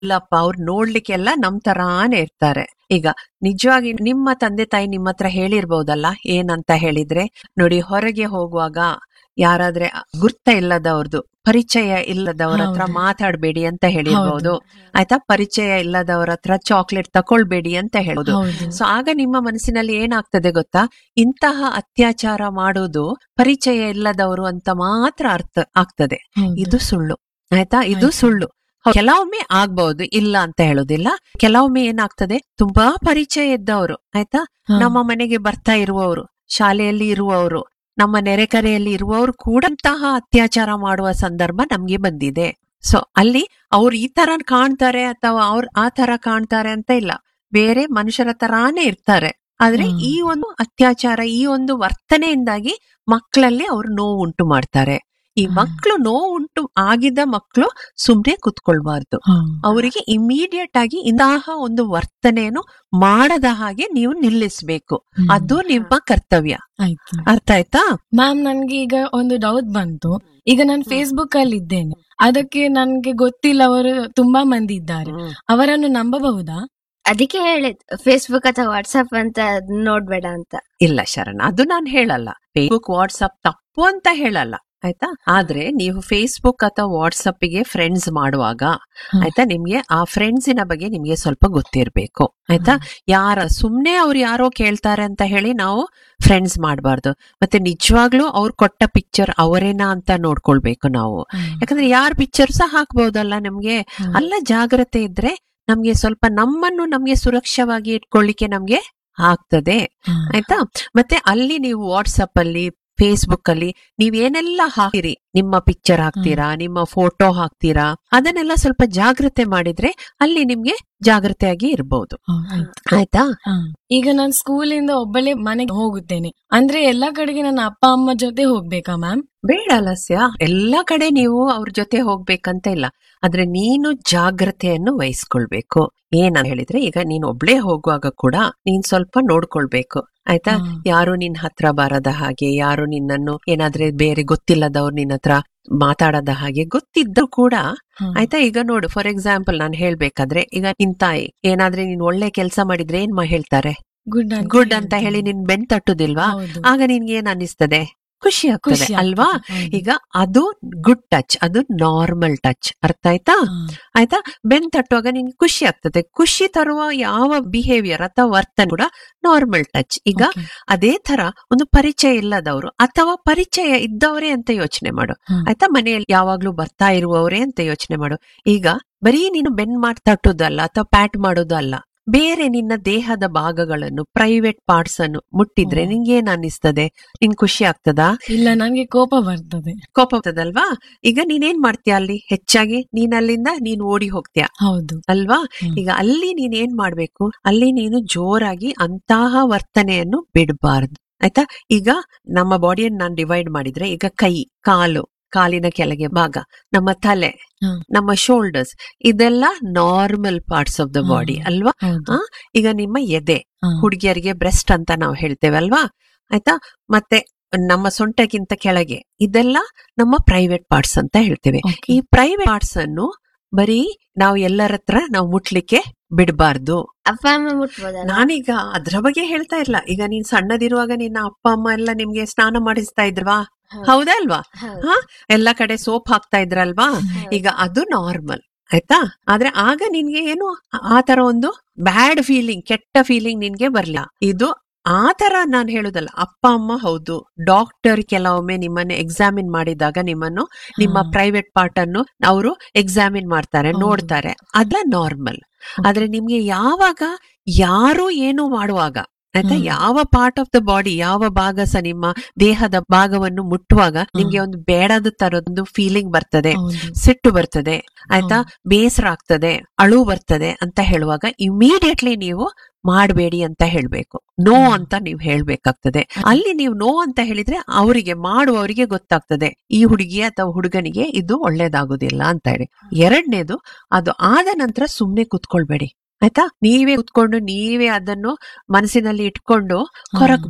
ಇಲ್ಲಪ್ಪ ಅವ್ರು ನೋಡ್ಲಿಕ್ಕೆಲ್ಲ ನಮ್ ತರಾನೇ ಇರ್ತಾರೆ ಈಗ ನಿಜವಾಗಿ ನಿಮ್ಮ ತಂದೆ ತಾಯಿ ನಿಮ್ಮ ಹತ್ರ ಹೇಳಿರ್ಬೋದಲ್ಲ ಏನಂತ ಹೇಳಿದ್ರೆ ನೋಡಿ ಹೊರಗೆ ಹೋಗುವಾಗ ಯಾರಾದ್ರೆ ಗುರ್ತ ಇಲ್ಲದವ್ರದ್ದು ಪರಿಚಯ ಇಲ್ಲದವ್ರ ಹತ್ರ ಹೌದು. ಮಾತಾಡ್ಬೇಡಿ ಅಂತ ಹೇಳಿರ್ಬೋದು ಹೌದು. ಆಯ್ತಾ ಪರಿಚಯ ಇಲ್ಲದವ್ರ ಹತ್ರ ಚಾಕ್ಲೇಟ್ ತಕೊಳ್ಬೇಡಿ ಅಂತ ಹೇಳೋದು ಹೌದು ಸೊ ಆಗ ನಿಮ್ಮ ಮನಸ್ಸಿನಲ್ಲಿ ಏನಾಗ್ತದೆ ಗೊತ್ತಾ ಇಂತಹ ಅತ್ಯಾಚಾರ ಮಾಡೋದು ಪರಿಚಯ ಇಲ್ಲದವರು ಅಂತ ಮಾತ್ರ ಅರ್ಥ ಆಗ್ತದೆ ಹೌದು. ಇದು ಸುಳ್ಳು ಆಯ್ತಾ ಇದು ಆಯ್ತು. ಸುಳ್ಳು ಹೌದು, ಕೆಲವೊಮ್ಮೆ ಆಗ್ಬಹುದು ಇಲ್ಲ ಅಂತ ಹೇಳೋದಿಲ್ಲ ಕೆಲವೊಮ್ಮೆ ಏನಾಗ್ತದೆ ತುಂಬಾ ಪರಿಚಯ ಇದ್ದವರು ಆಯ್ತಾ ಹಾ. ನಮ್ಮ ಮನೆಗೆ ಬರ್ತಾ ಇರುವವರು ಶಾಲೆಯಲ್ಲಿ ಇರುವವರು ನಮ್ಮ ನೆರೆಕರೆಯಲ್ಲಿ ಇರುವವರು ಕೂಡ ಅಂತಹ ಅತ್ಯಾಚಾರ ಮಾಡುವ ಸಂದರ್ಭ ನಮ್ಗೆ ಬಂದಿದೆ ಸೊ ಅಲ್ಲಿ ಅವ್ರು ಈ ತರ ಕಾಣ್ತಾರೆ ಅಥವಾ ಅವ್ರು ಆ ತರ ಕಾಣ್ತಾರೆ ಅಂತ ಇಲ್ಲ ಬೇರೆ ಮನುಷ್ಯರ ತರಾನೇ ಇರ್ತಾರೆ ಆದ್ರೆ ಹ್ಮ್. ಈ ಒಂದು ಅತ್ಯಾಚಾರ ಈ ಒಂದು ವರ್ತನೆಯಿಂದಾಗಿ ಮಕ್ಕಳಲ್ಲಿ ಅವ್ರು ನೋವು ಉಂಟು ಮಾಡ್ತಾರೆ ಈ ಹ್ಮ್. ಮಕ್ಕಳು ನೋವು ಉಂಟು ಆಗಿದ್ದ ಮಕ್ಕಳು ಸುಮ್ನೆ ಕುತ್ಕೊಳ್ಬಾರ್ದು ಹಾ. ಅವರಿಗೆ ಇಮಿಡಿಯೇಟ್ ಆಗಿ ಇಂತಹ ಒಂದು ವರ್ತನೆಯನ್ನು ಮಾಡದ ಹಾಗೆ ನೀವು ನಿಲ್ಲಿಸ್ಬೇಕು ಹ್ಮ್. ಅದು ನಿಮ್ಮ ಕರ್ತವ್ಯ ಆಯ್ತು ಅರ್ಥ ಆಯ್ತಾ ಮ್ಯಾಮ್ ನನ್ಗೆ ಈಗ ಒಂದು ಡೌಟ್ ಬಂತು ಈಗ ನಾನು ಫೇಸ್ಬುಕ್ ಅಲ್ಲಿ ಇದ್ದೇನೆ ಅದಕ್ಕೆ ನನ್ಗೆ ಗೊತ್ತಿಲ್ಲ ಅವರು ತುಂಬಾ ಮಂದಿ ಇದ್ದಾರೆ ಅವರನ್ನು ನಂಬಬಹುದಾ ಅದಕ್ಕೆ ಹೇಳಿದ್ ಫೇಸ್ಬುಕ್ ಅಥವಾ ವಾಟ್ಸ್ಆಪ್ ಅಂತ ಅದ್ ನೋಡ್ಬೇಡ ಅಂತ ಇಲ್ಲ ಶರಣ ಅದು ನಾನು ಹೇಳಲ್ಲ ಫೇಸ್ಬುಕ್ ವಾಟ್ಸಪ್ ತಪ್ಪು ಅಂತ ಹೇಳಲ್ಲ ಆಯ್ತಾ ಆದ್ರೆ ನೀವು ಫೇಸ್ಬುಕ್ ಅಥವಾ ವಾಟ್ಸಪ್ ಗೆ ಫ್ರೆಂಡ್ಸ್ ಮಾಡುವಾಗ ಹ್ಮ್. ಆಯ್ತಾ ನಿಮ್ಗೆ ಆ ಫ್ರೆಂಡ್ಸಿನ ಬಗ್ಗೆ ನಿಮ್ಗೆ ಸ್ವಲ್ಪ ಗೊತ್ತಿರ್ಬೇಕು ಆಯ್ತಾ ಯಾರ ಸುಮ್ನೆ ಅವ್ರು ಯಾರೋ ಕೇಳ್ತಾರೆ ಅಂತ ಹೇಳಿ ನಾವು ಫ್ರೆಂಡ್ಸ್ ಮಾಡಬಾರ್ದು ಮತ್ತೆ ನಿಜವಾಗ್ಲೂ ಅವ್ರು ಕೊಟ್ಟ ಪಿಕ್ಚರ್ ಅವರೇನಾ ಅಂತ ನೋಡ್ಕೊಳ್ಬೇಕು ನಾವು ಯಾಕಂದ್ರೆ ಯಾರ ಪಿಕ್ಚರ್ ಸಹ ಹಾಕ್ಬಹುದಲ್ಲ ನಮ್ಗೆ ಹ್ಮ್. ಅಲ್ಲ ಜಾಗ್ರತೆ ಇದ್ರೆ ನಮ್ಗೆ ಸ್ವಲ್ಪ ನಮ್ಮನ್ನು ನಮ್ಗೆ ಸುರಕ್ಷವಾಗಿ ಇಟ್ಕೊಳ್ಳಿಕ್ಕೆ ನಮ್ಗೆ ಆಗ್ತದೆ ಹಾ. ಆಯ್ತಾ ಮತ್ತೆ ಅಲ್ಲಿ ನೀವು ವಾಟ್ಸಪ್ ಅಲ್ಲಿ ಫೇಸ್ಬುಕ್ ಅಲ್ಲಿ ನೀವೇನೆಲ್ಲ ಹಾಕಿರಿ ನಿಮ್ಮ ಪಿಕ್ಚರ್ ಹಾಕ್ತೀರಾ ನಿಮ್ಮ ಫೋಟೋ ಹಾಕ್ತೀರಾ ಅದನ್ನೆಲ್ಲ ಸ್ವಲ್ಪ ಜಾಗ್ರತೆ ಮಾಡಿದ್ರೆ ಅಲ್ಲಿ ನಿಮ್ಗೆ ಜಾಗ್ರತೆಯಾಗಿ ಇರ್ಬೋದು ಹಾ, ಆಯ್ತು. ಆಯ್ತಾ ಹಾ. ಈಗ ನಾನು ಸ್ಕೂಲಿಂದ ಒಬ್ಬಳೇ ಮನೆಗೆ ಹೋಗುತ್ತೇನೆ ಅಂದ್ರೆ ಎಲ್ಲಾ ಕಡೆಗೆ ನನ್ನ ಅಪ್ಪ ಅಮ್ಮ ಜೊತೆ ಹೋಗ್ಬೇಕಾ ಮ್ಯಾಮ್ ಬೇಡ ಲಸ್ಯ ಎಲ್ಲ ಕಡೆ ನೀವು ಅವ್ರ ಜೊತೆ ಹೋಗ್ಬೇಕಂತ ಇಲ್ಲ ಆದ್ರೆ ನೀನು ಜಾಗ್ರತೆಯನ್ನು ವಹಿಸ್ಕೊಳ್ಬೇಕು ಏನಂತ ಹೇಳಿದ್ರೆ ಈಗ ನೀನ್ ಒಬ್ಳೇ ಹೋಗುವಾಗ ಕೂಡ ನೀನ್ ಸ್ವಲ್ಪ ನೋಡ್ಕೊಳ್ಬೇಕು ಆಯ್ತಾ ಹಾ. ಯಾರು ನಿನ್ ಹತ್ರ ಬರದ ಹಾಗೆ ಯಾರು ನಿನ್ನನ್ನು ಏನಾದ್ರೆ ಬೇರೆ ಗೊತ್ತಿಲ್ಲದವ್ರು ನಿನ್ನ ಹತ್ರ ಮಾತಾಡದ ಹಾಗೆ ಗೊತ್ತಿದ್ದರೂ ಕೂಡ ಹಾ. ಆಯ್ತಾ ಈಗ ನೋಡು ಫಾರ್ ಎಕ್ಸಾಂಪಲ್ ನಾನು ಹೇಳ್ಬೇಕಾದ್ರೆ ಈಗ ನಿನ್ ತಾಯಿ ಏನಾದ್ರೆ ನೀನ್ ಒಳ್ಳೆ ಕೆಲಸ ಮಾಡಿದ್ರೆ ಏನ್ ಮಾ ಹೇಳ್ತಾರೆ ಗುಡ್ ಅಂತ ಗುಡ್ ಅಂತ ಹೇಳ್ತಾರೆ. ಹೇಳಿ ನಿನ್ ಬೆನ್ ತಟ್ಟುದಿಲ್ವಾ ಹೌದು. ಆಗ ನಿನ್ಗೆ ಏನ್ ಅನ್ನಿಸ್ತದೆ ಖುಷಿ ಆಗ್ತದೆ ಖುಷಿ ಅಲ್ವಾ ಆಗ್ತದೆ. ಹೌದು. ಈಗ ಅದು ಗುಡ್ ಟಚ್ ಅದು ನಾರ್ಮಲ್ ಟಚ್ ಅರ್ಥ ಆಯ್ತಾ ಹಾ. ಆಯ್ತಾ ಬೆನ್ ತಟ್ಟುವಾಗ ನಿನ್ಗೆ ಖುಷಿ ಆಗ್ತದೆ ಖುಷಿ ತರುವ ಯಾವ ಬಿಹೇವಿಯರ್ ಅಥವಾ ವರ್ತನೆ ಕೂಡ ನಾರ್ಮಲ್ ಟಚ್ ಈಗ Okay. ಅದೇ ತರ ಒಂದು ಪರಿಚಯ ಇಲ್ಲದವರು ಅಥವಾ ಪರಿಚಯ ಇದ್ದವರೇ ಅಂತ ಯೋಚನೆ ಮಾಡು ಹಾ. ಆಯ್ತಾ ಮನೆಯಲ್ಲಿ ಯಾವಾಗ್ಲೂ ಬರ್ತಾ ಇರುವವರೇ ಅಂತ ಯೋಚನೆ ಮಾಡು ಈಗ ಬರೀ ನೀನು ಬೆನ್ ಮಾಡಿ ತಟ್ಟುದಲ್ಲ ಅಥವಾ ಪ್ಯಾಟ್ ಮಾಡೋದು ಅಲ್ಲ ಬೇರೆ ನಿನ್ನ ದೇಹದ ಭಾಗಗಳನ್ನು ಪ್ರೈವೇಟ್ ಪಾರ್ಟ್ಸ್ ಅನ್ನು ಮುಟ್ಟಿದ್ರೆ ಹ್ಮ್. ನಿಂಗೆ ಏನ್ ಅನ್ನಿಸ್ತದೆ ನಿನ್ ಖುಷಿ ಆಗ್ತದಾ ಇಲ್ಲ ನನ್ಗೆ ಕೋಪ ಬರ್ತದೆ ಕೋಪ ಬರ್ತದಲ್ವಾ ಈಗ ನೀನೇನ್ ಮಾಡ್ತೀಯ ಅಲ್ಲಿ ಹೆಚ್ಚಾಗಿ ನೀನ್ ಅಲ್ಲಿಂದ ನೀನ್ ಓಡಿ ಹೋಗ್ತೀಯ ಹೌದು ಅಲ್ವಾ ಹ್ಮ್. ಈಗ ಅಲ್ಲಿ ನೀನ್ ಏನ್ ಮಾಡ್ಬೇಕು ಅಲ್ಲಿ ನೀನು ಜೋರಾಗಿ ಅಂತಹ ವರ್ತನೆಯನ್ನು ಬಿಡಬಾರ್ದು ಆಯ್ತಾ ಈಗ ನಮ್ಮ ಬಾಡಿಯನ್ನು ನಾನು ಡಿವೈಡ್ ಮಾಡಿದ್ರೆ ಈಗ ಕೈ ಕಾಲು ಕಾಲಿನ ಕೆಳಗೆ ಭಾಗ ನಮ್ಮ ತಲೆ ಹ್ಮ್. ನಮ್ಮ ಶೋಲ್ಡರ್ಸ್ ಇದೆಲ್ಲ normal parts of the body ಹ್ಮ್. ಅಲ್ವಾ ಹೌದು ಆ, ಈಗ ನಿಮ್ಮ ಎದೆ ಹಾ. ಹುಡುಗಿಯರಿಗೆ ಬ್ರೆಸ್ಟ್ ಅಂತ ನಾವು ಹೇಳ್ತೇವೆ ಅಲ್ವಾ ಆಯ್ತಾ ಮತ್ತೆ ನಮ್ಮ ಸೊಂಟಕ್ಕಿಂತ ಕೆಳಗೆ ಇದೆಲ್ಲ ನಮ್ಮ ಪ್ರೈವೇಟ್ ಪಾರ್ಟ್ಸ್ ಅಂತ ಹೇಳ್ತೇವೆ Okay. ಈ ಪ್ರೈವೇಟ್ ಪಾರ್ಟ್ಸ್ ಅನ್ನು ಬರೀ ನಾವು ಎಲ್ಲರ ಹತ್ರ ನಾವು ಮುಟ್ಲಿಕ್ಕೆ ಬಿಡಬಾರ್ದು ಅಪ್ಪ ಅಮ್ಮ ಮುಟ್ಬೋದಲ್ಲ ನಾನೀಗ ಅದ್ರ ಬಗ್ಗೆ ಹೇಳ್ತಾ ಇಲ್ಲ ಈಗ ನೀನ್ ಸಣ್ಣದಿರುವಾಗ ನಿನ್ನ ಅಪ್ಪ ಅಮ್ಮ ಎಲ್ಲ ನಿಮ್ಗೆ ಸ್ನಾನ ಮಾಡಿಸ್ತಾ ಇದ್ರವಾ ಹೌದು. ಹೌದಾ ಅಲ್ವಾ ಹೌದು. ಹಾ ಎಲ್ಲ ಕಡೆ ಸೋಪ್ ಹಾಕ್ತಾ ಇದ್ರಲ್ವಾ ಈಗ ಅದು ನಾರ್ಮಲ್ ಆಯ್ತಾ ಆದ್ರೆ ಆಗ ನಿನ್ಗೆ ಏನು ಆ ತರ ಒಂದು ಬ್ಯಾಡ್ ಫೀಲಿಂಗ್ ಕೆಟ್ಟ ಫೀಲಿಂಗ್ ನಿನ್ಗೆ ಬರ್ಲಿಲ್ಲ ಇದು ಆ ತರ ನಾನು ಹೇಳುದಲ್ಲ ಅಪ್ಪ ಅಮ್ಮ ಹೌದು ಡಾಕ್ಟರ್ ಕೆಲವೊಮ್ಮೆ ನಿಮ್ಮನ್ನು ಎಕ್ಸಾಮಿನ್ ಮಾಡಿದಾಗ ನಿಮ್ಮನ್ನು ನಿಮ್ಮ ಹಾ. ಪ್ರೈವೇಟ್ ಪಾರ್ಟ್ ಅನ್ನು ಅವರು ಎಕ್ಸಾಮಿನ್ ಮಾಡ್ತಾರೆ ಹೌದು. ನೋಡ್ತಾರೆ ಅದ ನಾರ್ಮಲ್ ಆದ್ರೆ ನಿಮ್ಗೆ ಯಾವಾಗ ಯಾರು ಏನು ಮಾಡುವಾಗ ಆಯ್ತಾ ಹ್ಮ್. ಯಾವ ಪಾರ್ಟ್ ಆಫ್ ದ ಬಾಡಿ ಯಾವ ಭಾಗ ಸಹ ನಿಮ್ಮ ದೇಹದ ಭಾಗವನ್ನು ಮುಟ್ಟುವಾಗ ನಿಮ್ಗೆ ಒಂದು ಬೇಡದ ತರದೊಂದು ಫೀಲಿಂಗ್ ಬರ್ತದೆ ಹೌದು. ಸಿಟ್ಟು ಬರ್ತದೆ ಆಯ್ತಾ ಬೇಸರ ಆಗ್ತದೆ ಅಳು ಬರ್ತದೆ ಅಂತ ಹೇಳುವಾಗ ಇಮಿಡಿಯೇಟ್ಲಿ ನೀವು ಮಾಡಬೇಡಿ ಅಂತ ಹೇಳ್ಬೇಕು ನೋ ಹ್ಮ್. ಅಂತ ನೀವು ಹೇಳ್ಬೇಕಾಗ್ತದೆ ಅಲ್ಲಿ ನೀವು ನೋ ಅಂತ ಹೇಳಿದ್ರೆ ಅವರಿಗೆ ಮಾಡುವವರಿಗೆ ಗೊತ್ತಾಗ್ತದೆ ಈ ಹುಡುಗಿ ಅಥವಾ ಹುಡುಗನಿಗೆ ಇದು ಒಳ್ಳೇದಾಗುದಿಲ್ಲ ಅಂತ ಹೇಳಿ ಎರಡನೇದು ಅದು ಆದ ನಂತರ ಸುಮ್ನೆ ಕುತ್ಕೊಳ್ಬೇಡಿ ಆಯ್ತಾ ನೀವೇ ಕುತ್ಕೊಂಡು ನೀವೇ ಅದನ್ನು ಮನಸ್ಸಿನಲ್ಲಿ ಇಟ್ಕೊಂಡು ಕೊರಕ್ಬೇಡಿ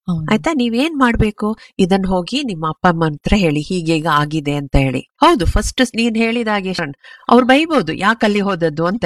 ಹೌದು. ಆಯ್ತಾ ನೀವೇನ್ ಮಾಡ್ಬೇಕು ಇದನ್ನ ಹೋಗಿ ನಿಮ್ಮ ಅಪ್ಪ ಅಮ್ಮನ ಹತ್ರ ಹೇಳಿ ಹೀಗೆ ಈಗ ಆಗಿದೆ ಅಂತ ಹೇಳಿ ಹೌದು ಫಸ್ಟ್ ನೀನ್ ಹೇಳಿದಾಗೆ ಅವ್ರು ಬೈಬೋದು ಯಾಕೆ ಅಲ್ಲಿ ಹೋದದ್ದು ಅಂತ